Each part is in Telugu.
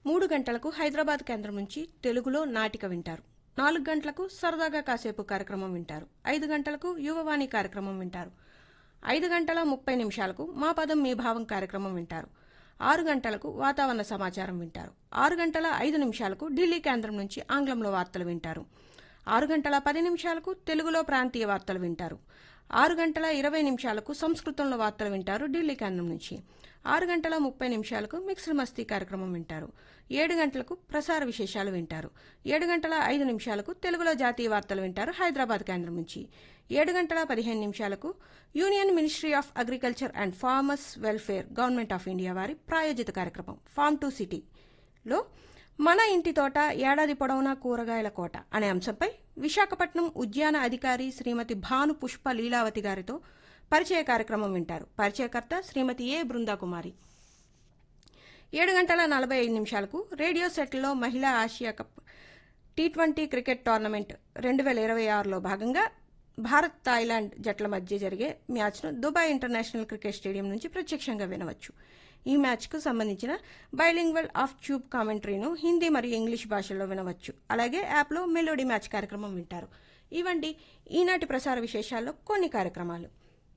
మూడు గంటలకు హైదరాబాద్ కేంద్రం నుంచి తెలుగులో నాటిక వింటారు నాలుగు గంటలకు సరదాగా కాసేపు కార్యక్రమం వింటారు ఐదు గంటలకు యువవాణి కార్యక్రమం వింటారు ఐదు గంటల ముప్పై నిమిషాలకు మా పదం మీ భావం కార్యక్రమం వింటారు ఆరు గంటలకు వాతావరణ సమాచారం వింటారు ఆరు గంటల ఐదు నిమిషాలకు ఢిల్లీ కేంద్రం నుంచి ఆంగ్లంలో వార్తలు వింటారు ఆరు గంటల పది నిమిషాలకు తెలుగులో ప్రాంతీయ వార్తలు వింటారు ఆరు గంటల ఇరవై నిమిషాలకు సంస్కృతంలో వార్తలు వింటారు ఢిల్లీ కేంద్రం నుంచి ఆరు గంటల ముప్పై నిమిషాలకు మిక్స్డ్ మస్తీ కార్యక్రమం వింటారు ఏడు గంటలకు ప్రసార విశేషాలు వింటారు ఏడు గంటల ఐదు నిమిషాలకు తెలుగులో జాతీయ వార్తలు వింటారు హైదరాబాద్ కేంద్రం నుంచి ఏడు గంటల పదిహేను నిమిషాలకు union ministry of agriculture and farmers welfare government of India వారి ప్రాయోజిత కార్యక్రమం ఫార్మ్ టు సిటీలో మన ఇంటి తోట ఏడాది పొడవునా కూరగాయల కోట అనే అంశంపై విశాఖపట్నం ఉద్యాన అధికారి శ్రీమతి భాను పుష్ప లీలావతి గారితో పరిచయ కార్యక్రమం వింటారు పరిచయకర్త శ్రీమతి ఏ బృందాకుమారి ఏడు గంటల నలభై ఐదు నిమిషాలకు రేడియో సెట్లో మహిళా Asia cup T twenty cricket tournament రెండు వేల ఇరవై ఆరులో భాగంగా భారత్ థాయిలాండ్ జట్ల మధ్య జరిగే మ్యాచ్ను దుబాయ్ ఇంటర్నేషనల్ క్రికెట్ స్టేడియం నుంచి ప్రత్యక్షంగా వినవచ్చు ఈ మ్యాచ్కు సంబంధించిన బైలింగ్వల్ ఆఫ్ ట్యూబ్ కామెంటరీను హిందీ మరియు ఇంగ్లీష్ భాషల్లో వినవచ్చు అలాగే యాప్లో మెలోడీ మ్యాచ్ కార్యక్రమం వింటారు ఇవండి ఈనాటి ప్రసార విశేషాల్లో కొన్ని కార్యక్రమాలు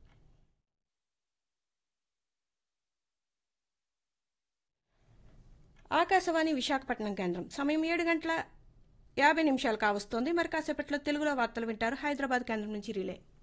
ఆకాశవాణి విశాఖపట్నం కేంద్రం సమయం ఏడు గంటల యాభై నిమిషాలు కావస్తోంది మరి కాసేపట్లో తెలుగులో వార్తలు వింటారు హైదరాబాద్ కేంద్రం నుంచి రిలే